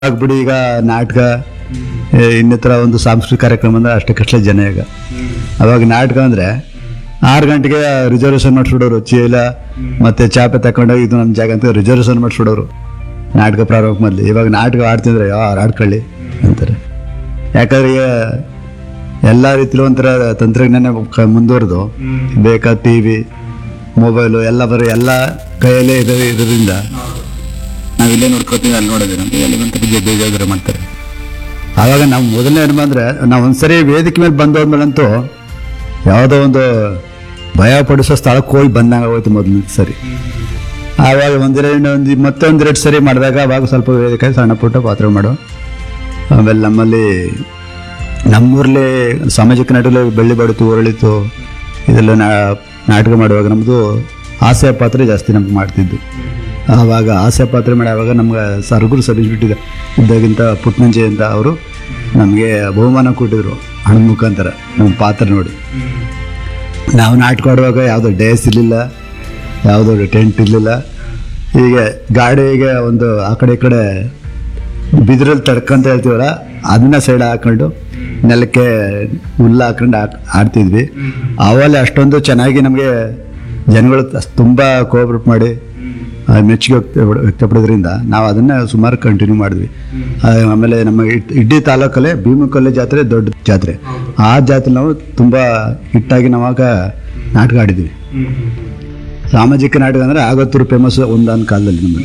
ಆಗ್ಬಿಡಿ ಈಗ ನಾಟಕ ಏ, ಇನ್ನಿತರ ಒಂದು ಸಾಂಸ್ಕೃತಿಕ ಕಾರ್ಯಕ್ರಮ ಅಂದ್ರೆ ಅಷ್ಟಕ್ಕಷ್ಟೇ ಜನ ಈಗ ಅವಾಗ ನಾಟಕ ಅಂದ್ರೆ ಆರು ಗಂಟೆಗೆ ರಿಸರ್ವೇಶನ್ ಮಾಡಿಸ್ಬಿಡೋರು ಚೀಲ ಮತ್ತೆ ಚಾಪೆ ತಕೊಂಡೋಗಿ ಇದು ನಮ್ಮ ಜಾಗ ಅಂತ ರಿಸರ್ವೇಶನ್ ಮಾಡಿಸ್ಬಿಡೋರು ನಾಟಕ ಪ್ರಾರಂಭ ಮೊದಲು ಇವಾಗ ನಾಟಕ ಆಡ್ತಿದ್ರೆ ಯಾರು ಆಡ್ಕೊಳ್ಳಿ ಅಂತಾರೆ ಯಾಕಂದ್ರೆ ಈಗ ಎಲ್ಲ ರೀತಿಲೂ ಒಂಥರ ತಂತ್ರಜ್ಞಾನ ಕ- ಮುಂದುವರೆದು ಬೇಕಾದ ಟಿ ವಿ ಮೊಬೈಲು ಎಲ್ಲ ಬರೀ ಎಲ್ಲ ಕೈಯಲ್ಲೇ ಇದೆ ಇದರಿಂದ ನಾವಿಲ್ಲೇ ನೋಡ್ಕೊತೀವಿ ಅಲ್ಲಿ ನೋಡೋದಿಲ್ಲ ಅಂತ ಎಲ್ಲಿ ಬಂತ ಬೇಜಾರು ಮಾಡ್ತಾರೆ ಆವಾಗ ನಾವು ಮೊದಲನೇ ಅನುಭವ ಅಂದ್ರೆ ನಾವು ಒಂದ್ಸರಿ ವೇದಿಕೆ ಮೇಲೆ ಬಂದೋದ್ಮೇಲಂತೂ ಯಾವುದೋ ಒಂದು ಭಯ ಪಡಿಸೋ ಸ್ಥಳಕ್ಕೆ ಹೋಗಿ ಬಂದಂಗೆ ಆಗೋಯ್ತು ಮೊದಲನೇ ಸರಿ ಆವಾಗ ಒಂದೆರಡು ಒಂದು ಮತ್ತೆ ಒಂದೆರಡು ಸರಿ ಮಾಡಿದಾಗ ಅವಾಗ ಸ್ವಲ್ಪ ವೇದಿಕೆ ಸಣ್ಣ ಪುಟ್ಟ ಪಾತ್ರ ಮಾಡು ಆಮೇಲೆ ನಮ್ಮಲ್ಲಿ ನಮ್ಮೂರಲ್ಲಿ ಸಾಮಾಜಿಕ ನಾಟಕದಲ್ಲಿ ಬೆಳ್ಳಿ ಬಾಡಿತು ಹೊರಳಿತು ಇದೆಲ್ಲ ನಾ ನಾಟಕ ಮಾಡುವಾಗ ನಮ್ಮದು ಹಾಸ್ಯ ಪಾತ್ರ ಜಾಸ್ತಿ ನಮ್ಗೆ ಮಾಡ್ತಿದ್ದು ಆವಾಗ ಹಾಸ್ಯ ಪಾತ್ರ ಮಾಡುವಾಗ ನಮ್ಗೆ ಸರ್ಗುರು ಸಬ್ಮಿಟ್ ಇದ್ದಾಗಿಂತ ಪುಟ್ನಂಜೆ ಅಂತ ಅವರು ನಮಗೆ ಬಹುಮಾನ ಕೊಟ್ಟಿದ್ರು ಹಣದ ಮುಖಾಂತರ ನಮ್ಮ ಪಾತ್ರ ನೋಡಿ ನಾವು ನಾಟಕ ಆಡುವಾಗ ಯಾವುದೋ ಡೇಸ್ ಇರಲಿಲ್ಲ ಯಾವುದೋ ಟೆಂಟ್ ಇರಲಿಲ್ಲ ಹೀಗೆ ಗಾಡಿಗೆ ಒಂದು ಆ ಕಡೆ ಈ ಕಡೆ ಬಿದಿರಲ್ಲಿ ತಡ್ಕೊಂತ ಹೇಳ್ತೀವಲ್ಲ ಅದನ್ನ ಸೈಡ್ ಹಾಕೊಂಡು ನೆಲಕ್ಕೆ ಹುಲ್ಲು ಹಾಕೊಂಡು ಹಾಕ್ ಆಡ್ತಿದ್ವಿ ಅವಲ್ಲಿ ಅಷ್ಟೊಂದು ಚೆನ್ನಾಗಿ ನಮಗೆ ಜನಗಳು ತ- ತುಂಬಾ ಕೋಆಪರೇಟ್ ಮಾಡಿ ಆ, ಮೆಚ್ಚುಗೆ ವ್ಯಕ್ತ ವ್ಯಕ್ತಪಡೋದ್ರಿಂದ ನಾವು ಅದನ್ನ ಸುಮಾರು ಕಂಟಿನ್ಯೂ ಮಾಡಿದ್ವಿ ಆ, ಆಮೇಲೆ ನಮ್ಮ ಇಡ್- ಇಡೀ ತಾಲೂಕಲ್ಲೇ ಭೀಮಕಲ್ಲೆ ಜಾತ್ರೆ ದೊಡ್ಡ ಜಾತ್ರೆ ಆ ಜಾತ್ರೆ ನಾವು ತುಂಬಾ ಹಿಟ್ಟಾಗಿ ನಾವಾಗ ನಾಟಕ ಆಡಿದ್ವಿ ಸಾಮಾಜಿಕ ನಾಟಕ ಅಂದ್ರೆ ಆಗತ್ತೂರು ಫೇಮಸ್ ಒಂದಾನ ಕಾಲದಲ್ಲಿ ನಮಗೆ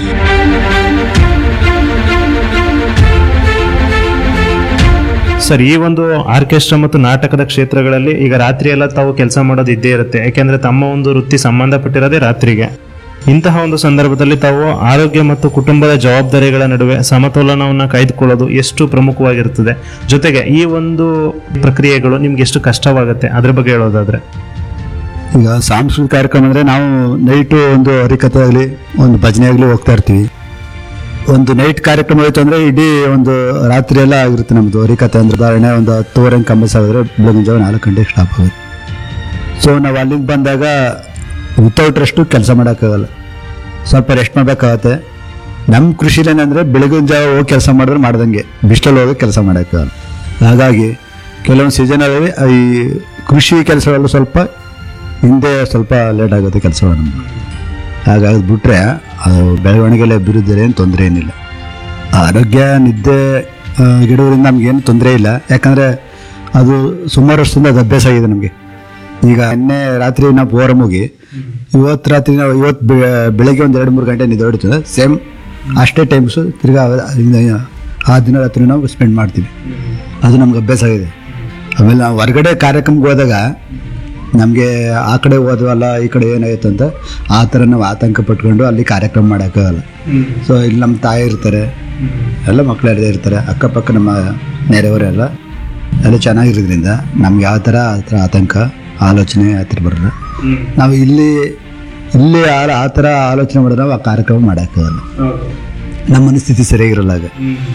ಸರ್ ಈ ಒಂದು ಆರ್ಕೆಸ್ಟ್ರಾ ಮತ್ತು ನಾಟಕದ ಕ್ಷೇತ್ರಗಳಲ್ಲಿ ಈಗ ರಾತ್ರಿ ಎಲ್ಲ ತಾವು ಕೆಲಸ ಮಾಡೋದು ಇದ್ದೇ ಇರುತ್ತೆ ಯಾಕೆಂದ್ರೆ ತಮ್ಮ ಒಂದು ವೃತ್ತಿ ಸಂಬಂಧಪಟ್ಟಿರೋದೇ ರಾತ್ರಿಗೆ ಇಂತಹ ಒಂದು ಸಂದರ್ಭದಲ್ಲಿ ತಾವು ಆರೋಗ್ಯ ಮತ್ತು ಕುಟುಂಬದ ಜವಾಬ್ದಾರಿಗಳ ನಡುವೆ ಸಮತೋಲನವನ್ನು ಕಾಯ್ದುಕೊಳ್ಳೋದು ಎಷ್ಟು ಪ್ರಮುಖವಾಗಿರುತ್ತದೆ ಜೊತೆಗೆ ಈ ಒಂದು ಪ್ರಕ್ರಿಯೆಗಳು ನಿಮ್ಗೆ ಎಷ್ಟು ಕಷ್ಟವಾಗುತ್ತೆ ಅದ್ರ ಬಗ್ಗೆ ಹೇಳೋದಾದ್ರೆ ಈಗ ಸಾಂಸ್ಕೃತಿಕ ಕಾರ್ಯಕ್ರಮ ಅಂದ್ರೆ ನಾವು ನೈಟು ಒಂದು ಹರಿಕಥೆ ಆಗಲಿ ಒಂದು ಭಜನೆ ಆಗಲಿ ಹೋಗ್ತಾ ಇರ್ತೀವಿ ಒಂದು ನೈಟ್ ಕಾರ್ಯಕ್ರಮ ಹೋಯ್ತು ಅಂದ್ರೆ ಇಡೀ ಒಂದು ರಾತ್ರಿ ಎಲ್ಲ ಆಗಿರುತ್ತೆ ನಮ್ದು ಹರಿಕಥೆ ಅಂದ್ರೆ ಉದಾಹರಣೆ ಒಂದು ಹತ್ತುವರೆ ಕಂಬ ಸಾವಿದ್ರೆ ಬೆಳಗಿನ ಜಾವ ನಾಲ್ಕು ಗಂಟೆಗೆ ಸ್ಟಾಪ್ ಆಗುತ್ತೆ ಸೊ ನಾವು ಅಲ್ಲಿಂದ ಬಂದಾಗ ವಿತೌಟ್ ರೆಸ್ಟು ಕೆಲಸ ಮಾಡೋಕ್ಕಾಗಲ್ಲ ಸ್ವಲ್ಪ ರೆಸ್ಟ್ ಮಾಡಬೇಕಾಗತ್ತೆ ನಮ್ಮ ಕೃಷಿಲಿ ಏನಂದ್ರೆ ಬೆಳಗಿನ ಜಾವ ಹೋಗಿ ಕೆಲಸ ಮಾಡಿದ್ರೆ ಮಾಡ್ದಂಗೆ ಬಿಸ್ಲಲ್ಲಿ ಹೋಗಿ ಕೆಲಸ ಮಾಡೋಕ್ಕಾಗಲ್ಲ ಹಾಗಾಗಿ ಕೆಲವೊಂದು ಸೀಸನಲ್ಲಿ ಈ ಕೃಷಿ ಕೆಲಸಗಳು ಸ್ವಲ್ಪ ಹಿಂದೆ ಸ್ವಲ್ಪ ಲೇಟ್ ಆಗುತ್ತೆ ಕೆಲಸಗಳು ನಮ್ಗೆ ಹಾಗಾಗಿ ಬಿಟ್ರೆ ಅದು ಬೆಳವಣಿಗೆಲೆ ಅಭಿವೃದ್ಧಿ ಏನು ತೊಂದರೆ ಏನಿಲ್ಲ ಆರೋಗ್ಯ ನಿದ್ದೆ ಆ, ಗಿಡಗಳಿಂದ ನಮಗೇನು ತೊಂದರೆ ಇಲ್ಲ ಯಾಕಂದರೆ ಅದು ಸುಮಾರು ವರ್ಷದಿಂದ ಅದು ಅಭ್ಯಾಸ ಆಗಿದೆ ನಮಗೆ ಈಗ ನಿನ್ನೆ ರಾತ್ರಿ ನಾವು ಫೋರಮ್ ಹೋಗಿ ಇವತ್ತು ರಾತ್ರಿ ನಾವು ಇವತ್ತು ಬೆ- ಬೆಳಗ್ಗೆ ಒಂದು ಎರಡು ಮೂರು ಗಂಟೆ ನಿದ್ದೆ ಹೊಡಿತದೆ ಸೇಮ್ ಅಷ್ಟೇ ಟೈಮ್ಸು ತಿರ್ಗಾ ಅವ- ಆ ದಿನ ರಾತ್ರಿ ನಾವು ಸ್ಪೆಂಡ್ ಮಾಡ್ತೀವಿ ಅದು ನಮ್ಗೆ ಅಭ್ಯಾಸ ಆಗಿದೆ ಆಮೇಲೆ ನಾವು ಹೊರಗಡೆ ಕಾರ್ಯಕ್ರಮಕ್ಕೆ ಹೋದಾಗ ನಮಗೆ ಆ ಕಡೆ ಹೋದ್ವಲ್ಲ ಈ ಕಡೆ ಏನಾಯ್ತು ಅಂತ ಆ ಥರ ನಾವು ಆತಂಕ ಪಟ್ಕೊಂಡು ಅಲ್ಲಿ ಕಾರ್ಯಕ್ರಮ ಮಾಡೋಕ್ಕಾಗಲ್ಲ ಸೊ ಇಲ್ಲಿ ನಮ್ಮ ತಾಯಿ ಇರ್ತಾರೆ ಎಲ್ಲ ಮಕ್ಕಳು ಯಾರದೇ ಇರ್ತಾರೆ ಅಕ್ಕಪಕ್ಕ ನಮ್ಮ ನೆರೆಯವರೆಲ್ಲ ಎಲ್ಲ ಚೆನ್ನಾಗಿರೋದ್ರಿಂದ ನಮ್ಗೆ ಯಾವ ಥರ ಆ ಥರ ಆತಂಕ ಆಲೋಚನೆ ಆ ಥರ ಬರಲ್ಲ ನಾವು ಇಲ್ಲಿ ಇಲ್ಲಿ ಆ ಆ ಥರ ಆಲೋಚನೆ ಮಾಡಿದ್ರೆ ನಾವು ಆ ಕಾರ್ಯಕ್ರಮ ಮಾಡೋಕ್ಕಾಗಲ್ಲ ನಮ್ಮ ಮನಸ್ಥಿತಿ ಸರಿಯಾಗಿರಲ್ಲ ಆಗ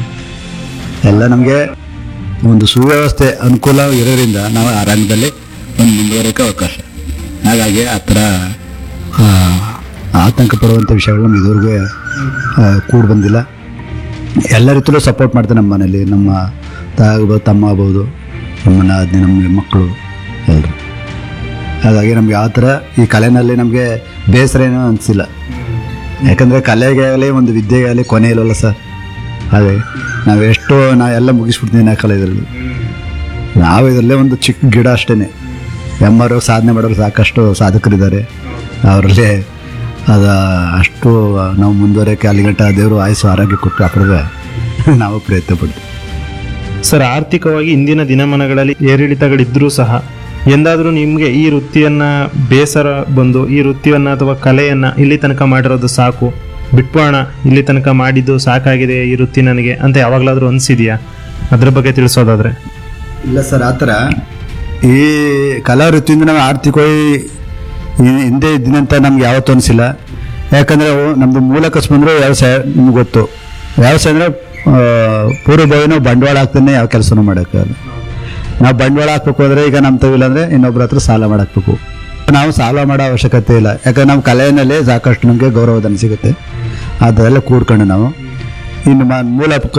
ಎಲ್ಲ ನಮಗೆ ಒಂದು ಸುವ್ಯವಸ್ಥೆ ಅನುಕೂಲ ಇರೋದ್ರಿಂದ ನಾವು ಆ ರಂಗದಲ್ಲಿ ಒಂದು ಮುಂದುವರೋಕ್ಕೆ ಅವಕಾಶ ಹಾಗಾಗಿ ಆ ಥರ ಆ, ಆತಂಕ ಪಡುವಂಥ ವಿಷಯಗಳು ನಮ್ಗೆ ಇದುವರೆಗೆ ಕೂಡಿ ಬಂದಿಲ್ಲ ಎಲ್ಲ ರೀತಿಯಲ್ಲೂ ಸಪೋರ್ಟ್ ಮಾಡ್ತಾರೆ ನಮ್ಮ ಮನೇಲಿ ನಮ್ಮ ತಾಯಿ ಆಗ್ಬೋದು ತಮ್ಮ ಆಗ್ಬೋದು ನಮ್ಮ ನಾದ್ನಿ ನಮ್ಮ ಮಕ್ಕಳು ಎಲ್ಲರು ಹಾಗಾಗಿ ನಮ್ಗೆ ಯಾವ ಥರ ಈ ಕಲೆನಲ್ಲಿ ನಮಗೆ ಬೇಸರ ಏನೋ ಅನಿಸಿಲ್ಲ ಯಾಕಂದರೆ ಕಲೆಗೆ ಆಗಲಿ ಒಂದು ವಿದ್ಯೆಗೆ ಆಗಲಿ ಕೊನೆ ಇಲ್ಲವಲ್ಲ ಸರ್ ಅದೇ ನಾವು ಎಷ್ಟೋ ನಾವು ಎಲ್ಲ ಮುಗಿಸ್ಬಿಡ್ತೀವಿ ನಾ ಕಲೆ ಇದರಲ್ಲಿ ನಾವು ಇದರಲ್ಲೇ ಒಂದು ಚಿಕ್ಕ ಗಿಡ ಅಷ್ಟೇ ಎಮ್ಮರು ಸಾಧನೆ ಮಾಡೋರು ಸಾಕಷ್ಟು ಸಾಧಕರಿದ್ದಾರೆ ಅವರಲ್ಲಿ ಅದ ಅಷ್ಟು ನಾವು ಮುಂದುವರೆಯೋಕ್ಕೆ ಅಲ್ಲಿಗಂಟ ದೇವರು ಆಯಸ್ಸು ಆರೋಗ್ಯ ಕೊಟ್ಟು ಕಾಪಾಡಿದ್ರೆ ನಾವು ಪ್ರಯತ್ನ ಪಡ್ತೀವಿ ಸರ್ ಆರ್ಥಿಕವಾಗಿ ಇಂದಿನ ದಿನಮಾನಗಳಲ್ಲಿ ಏರಿಳಿತಗಳಿದ್ರೂ ಸಹ ಎಂದಾದರೂ ನಿಮಗೆ ಈ ವೃತ್ತಿಯನ್ನ ಬೇಸರ ಬಂದು ಈ ವೃತ್ತಿಯನ್ನ ಅಥವಾ ಕಲೆಯನ್ನ ಇಲ್ಲಿ ತನಕ ಮಾಡಿರೋದು ಸಾಕು ಬಿಟ್ಬೋಣ ಇಲ್ಲಿ ತನಕ ಮಾಡಿದ್ದು ಸಾಕಾಗಿದೆ ಈ ವೃತ್ತಿ ನನಗೆ ಅಂತ ಯಾವಾಗಲಾದ್ರೂ ಅನಿಸಿದೆಯಾ ಅದ್ರ ಬಗ್ಗೆ ತಿಳಿಸೋದಾದ್ರೆ ಇಲ್ಲ ಸರ್ ಆ ಥರ ಈ ಕಲಾ ವೃತ್ತಿಯಿಂದ ನಾವು ಆರ್ಥಿಕವಾಗಿ ಈ- ಹಿಂದೆ ಇದ್ದಿನಂತ ನಮ್ಗೆ ಯಾವತ್ತೂ ಅನಿಸಿಲ್ಲ ಯಾಕಂದರೆ ನಮ್ಮದು ಮೂಲ ಕಸಬು ಅಂದರೆ ವ್ಯವಸಾಯ ನಿಮ್ಗೆ ಗೊತ್ತು ವ್ಯವಸಾಯ ಅಂದರೆ ಪೂರ್ವಭಾವಿ ನಾವು ಬಂಡವಾಳ ಹಾಕ್ತಾನೆ ಯಾವ ಕೆಲಸನೂ ಮಾಡೋಕ್ಕಾಗಲ್ಲ ನಾವು ಬಂಡವಾಳ ಹಾಕ್ಬೇಕು ಅಂದರೆ ಈಗ ನಮ್ಮ ತವಿಲ್ಲ ಅಂದರೆ ಇನ್ನೊಬ್ರ ಹತ್ರ ಸಾಲ ಮಾಡಾಕ್ಬೇಕು ನಾವು ಸಾಲ ಮಾಡೋ ಅವಶ್ಯಕತೆ ಇಲ್ಲ ಯಾಕಂದ್ರೆ ನಮ್ಮ ಕಲೆಯಲ್ಲಿ ಸಾಕಷ್ಟು ನಮಗೆ ಗೌರವಧನ ಸಿಗುತ್ತೆ ಅದೆಲ್ಲ ಕೂಡ್ಕೊಂಡು ನಾವು ಇನ್ನು ಮ- ಮೂಲ